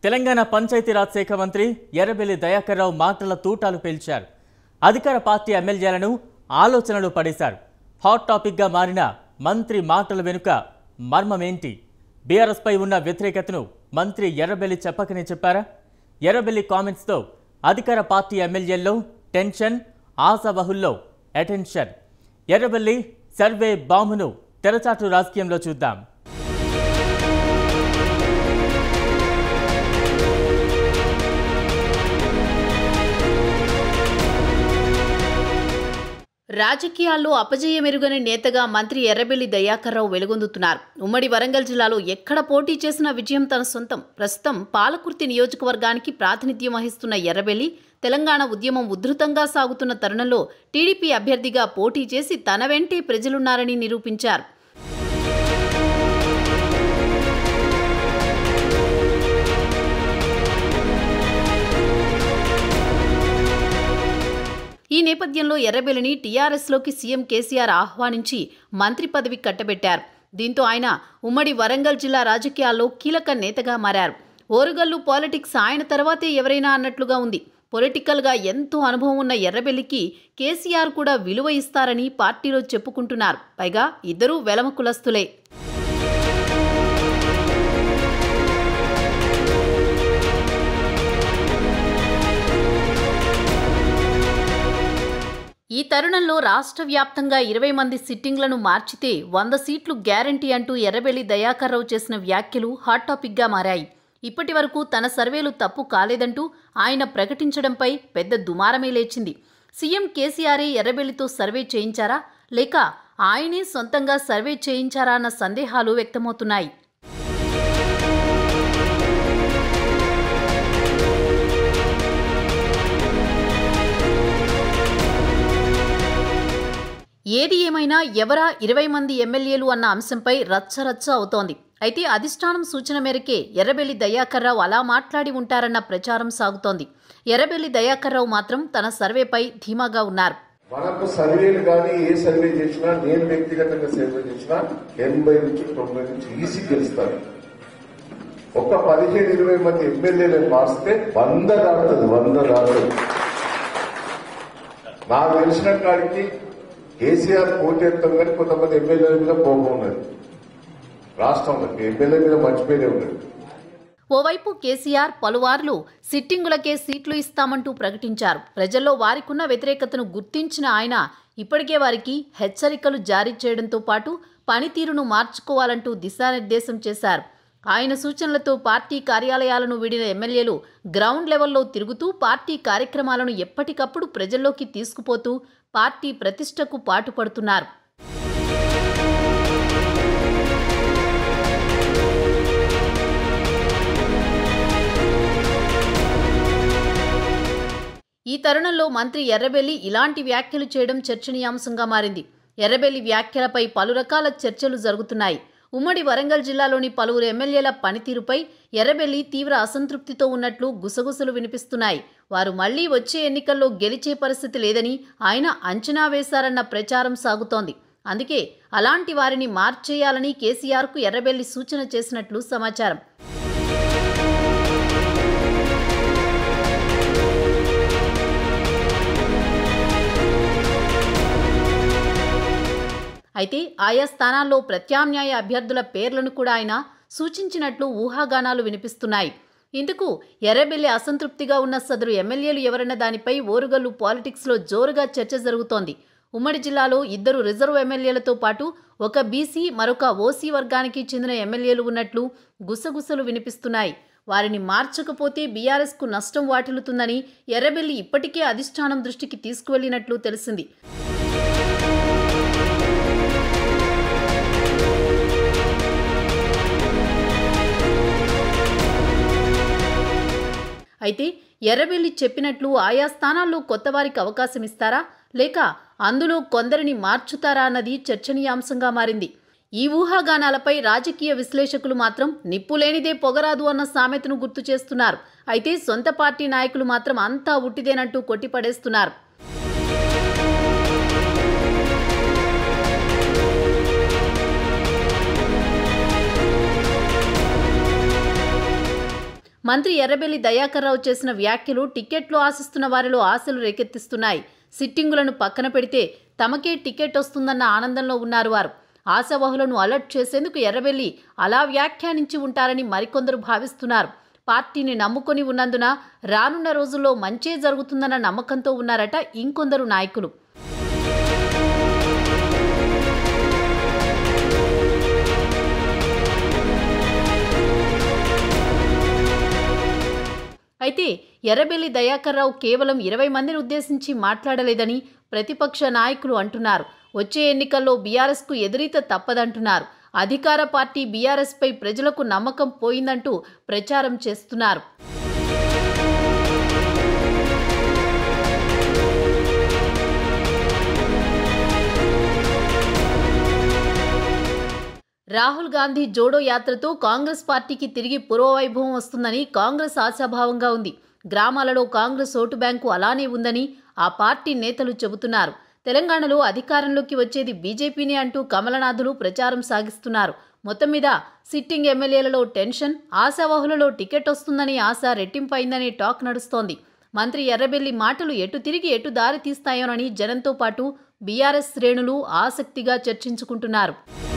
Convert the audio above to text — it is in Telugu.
తెలంగాణ పంచాయతీరాజ్ శాఖ మంత్రి ఎర్రబెల్లి దయాకర్ రావు మాటల తూటాలు పేల్చారు అధికార పార్టీ ఎమ్మెల్యేలను ఆలోచనలు పడేశారు హాట్ టాపిక్గా మారిన మంత్రి మాటల వెనుక మర్మమేంటి బీఆర్ఎస్పై ఉన్న వ్యతిరేకతను మంత్రి ఎర్రబెల్లి చెప్పకనే చెప్పారా ఎర్రబెల్లి కామెంట్స్తో అధికార పార్టీ ఎమ్మెల్యేల్లో టెన్షన్ ఆశాబహుల్లో అటెన్షన్ ఎర్రబెల్లి సర్వే బాంబును తెరచాటు రాజకీయంలో చూద్దాం రాజకీయాల్లో అపజయమెరుగని నేతగా మంత్రి ఎర్రబెల్లి దయాకర్రావు వెలుగొందుతున్నారు ఉమ్మడి వరంగల్ జిల్లాలో ఎక్కడ పోటీ చేసిన విజయం తన సొంతం ప్రస్తుతం పాలకుర్తి నియోజకవర్గానికి ప్రాతినిధ్యం వహిస్తున్న ఎర్రబెల్లి తెలంగాణ ఉద్యమం ఉధృతంగా సాగుతున్న తరుణంలో టీడీపీ అభ్యర్థిగా పోటీ చేసి తన వెంటే ప్రజలున్నారని నిరూపించారు ఈ నేపథ్యంలో ఎర్రబెల్లిని టీఆర్ఎస్లోకి సీఎం కేసీఆర్ ఆహ్వానించి మంత్రి పదవి కట్టబెట్టారు దీంతో ఆయన ఉమ్మడి వరంగల్ జిల్లా రాజకీయాల్లో కీలక నేతగా మారారు ఓరుగల్లు పాలిటిక్స్ ఆయన తర్వాతే ఎవరైనా అన్నట్లుగా ఉంది పొలిటికల్గా ఎంతో అనుభవం ఉన్న ఎర్రబెల్లికి కేసీఆర్ కూడా విలువ ఇస్తారని పార్టీలో చెప్పుకుంటున్నారు పైగా ఇద్దరూ వెలమ కులస్తులే ఈ తరుణంలో రాష్ట్ర వ్యాప్తంగా ఇరవై మంది సిట్టింగ్లను మార్చితే వంద సీట్లు గ్యారంటీ అంటూ ఎర్రబెల్లి దయాకర్రావు చేసిన వ్యాఖ్యలు హాట్ టాపిక్గా మారాయి ఇప్పటి వరకు తన సర్వేలు తప్పు కాలేదంటూ ఆయన ప్రకటించడంపై పెద్ద దుమారమే లేచింది సీఎం కేసీఆరే ఎర్రబెల్లితో సర్వే చేయించారా లేక ఆయనే సొంతంగా సర్వే చేయించారా అన్న సందేహాలు వ్యక్తమవుతున్నాయి ఏది ఏమైనా ఎవరా ఇరవై మంది ఎమ్మెల్యేలు అన్న అంశంపై రచ్చరచ్చ అవుతోంది అయితే అధిష్టానం సూచన మేరకే ఎర్రబెల్లి దయాకర్రావు అలా మాట్లాడి ఉంటారన్న ప్రచారం సాగుతోంది ఎర్రబెల్లి దయాకర్రావు మాత్రం తన సర్వేపై ధీమాగా ఉన్నారు మనకు సర్వేలు కానీ ఏ సర్వే చేసినా నేను వ్యక్తిగతంగా సర్వే చేసినా ఎనభై నుంచి తొంభై నుంచి ఈసీ గెలుస్తాను ఒక పదిహేను ఇరవై మంది ఎమ్మెల్యేలను మార్చితే వంద దాటుతుంది వంద దాటుతుంది నాకు తెలిసిన కాడికి కేసీఆర్ పోటెత్తాం కానీ కొంతమంది ఎమ్మెల్యేల మీద కోపం ఉన్నది రాష్ట్రంలో ఎమ్మెల్యే మీద మంచిపోయినే ఉన్నది ఓవైపు కేసీఆర్ పలువార్లు సిట్టింగులకే సీట్లు ఇస్తామంటూ ప్రకటించారు ప్రజల్లో వారికున్న వ్యతిరేకతను గుర్తించిన ఆయన ఇప్పటికే వారికి హెచ్చరికలు జారీ చేయడంతో పాటు పనితీరును మార్చుకోవాలంటూ దిశానిర్దేశం చేశారు ఆయన సూచనలతో పార్టీ కార్యాలయాలను వీడిన ఎమ్మెల్యేలు గ్రౌండ్ లెవెల్లో తిరుగుతూ పార్టీ కార్యక్రమాలను ఎప్పటికప్పుడు ప్రజల్లోకి తీసుకుపోతూ పార్టీ ప్రతిష్టకు పాటుపడుతున్నారు ఈ తరుణంలో మంత్రి ఎర్రబెల్లి ఇలాంటి వ్యాఖ్యలు చేయడం చర్చనీయాంశంగా మారింది ఎర్రబెల్లి వ్యాఖ్యలపై పలు రకాల చర్చలు జరుగుతున్నాయి ఉమ్మడి వరంగల్ జిల్లాలోని పలువురు ఎమ్మెల్యేల పనితీరుపై ఎర్రబెల్లి తీవ్ర అసంతృప్తితో ఉన్నట్లు గుసగుసలు వినిపిస్తున్నాయి వారు మళ్లీ వచ్చే ఎన్నికల్లో గెలిచే పరిస్థితి లేదని ఆయన అంచనా వేశారన్న ప్రచారం సాగుతోంది అందుకే అలాంటి వారిని మార్చేయాలని కేసీఆర్కు ఎర్రబెల్లి సూచన చేసినట్లు సమాచారం అయితే ఆయా స్థానాల్లో ప్రత్యామ్నాయ అభ్యర్థుల పేర్లను కూడా ఆయన సూచించినట్లు ఊహాగానాలు వినిపిస్తున్నాయి ఇందుకు ఎర్రబెల్లి అసంతృప్తిగా ఉన్న సదరు ఎమ్మెల్యేలు ఎవరన్న దానిపై ఓరుగల్లు పాలిటిక్స్లో జోరుగా చర్చ జరుగుతోంది ఉమ్మడి జిల్లాలో ఇద్దరు రిజర్వ్ ఎమ్మెల్యేలతో పాటు ఒక బీసీ మరొక ఓసీ వర్గానికి చెందిన ఎమ్మెల్యేలు ఉన్నట్లు గుసగుసలు వినిపిస్తున్నాయి వారిని మార్చకపోతే బీఆర్ఎస్కు నష్టం వాటిల్లుతుందని ఎర్రబెల్లి ఇప్పటికే అధిష్టానం దృష్టికి తీసుకువెళ్లినట్లు తెలిసింది అయితే ఎర్రబెల్లి చెప్పినట్లు ఆయా స్థానాల్లో కొత్త వారికి అవకాశం ఇస్తారా లేక అందులో కొందరిని మార్చుతారా అన్నది చర్చనీయాంశంగా మారింది ఈ ఊహాగానాలపై రాజకీయ విశ్లేషకులు మాత్రం నిప్పులేనిదే పొగరాదు అన్న సామెతను గుర్తు చేస్తున్నారు అయితే సొంత పార్టీ నాయకులు మాత్రం అంతా ఉట్టిదేనంటూ కొట్టిపడేస్తున్నారు మంత్రి ఎర్రబెల్లి దయాకర్రావు చేసిన వ్యాఖ్యలు టిక్కెట్లు ఆశిస్తున్న వారిలో ఆశలు రేకెత్తిస్తున్నాయి సిట్టింగులను పక్కన పెడితే తమకే టికెట్ వస్తుందన్న ఆనందంలో ఉన్నారు వారు ఆశావహులను అలర్ట్ చేసేందుకు ఎర్రబెల్లి అలా వ్యాఖ్యానించి ఉంటారని మరికొందరు భావిస్తున్నారు పార్టీని నమ్ముకొని ఉన్నందున రానున్న రోజుల్లో మంచే జరుగుతుందన్న నమ్మకంతో ఉన్నారట ఇంకొందరు నాయకులు అయితే ఎర్రబెల్లి దయాకర్రావు కేవలం ఇరవై మందిని ఉద్దేశించి మాట్లాడలేదని ప్రతిపక్ష నాయకులు అంటున్నారు వచ్చే ఎన్నికల్లో బీఆర్ఎస్కు ఎదురీత తప్పదంటున్నారు అధికార పార్టీ బీఆర్ఎస్పై ప్రజలకు నమ్మకం పోయిందంటూ ప్రచారం చేస్తున్నారు రాహుల్ గాంధీ జోడో యాత్రతో కాంగ్రెస్ పార్టీకి తిరిగి పూర్వవైభవం వస్తుందని కాంగ్రెస్ ఆశాభావంగా ఉంది గ్రామాలలో కాంగ్రెస్ ఓటు బ్యాంకు అలానే ఉందని ఆ పార్టీ నేతలు చెబుతున్నారు తెలంగాణలో అధికారంలోకి వచ్చేది బీజేపీనే అంటూ కమలనాథులు ప్రచారం సాగిస్తున్నారు మొత్తం మీద సిట్టింగ్ ఎమ్మెల్యేలలో టెన్షన్ ఆశావహులలో టికెట్ వస్తుందని ఆశ రెట్టింపైందనే టాక్ నడుస్తోంది మంత్రి ఎర్రబెల్లి మాటలు ఎటు తిరిగి ఎటు దారి తీస్తాయోనని జనంతో పాటు బీఆర్ఎస్ శ్రేణులు ఆసక్తిగా చర్చించుకుంటున్నారు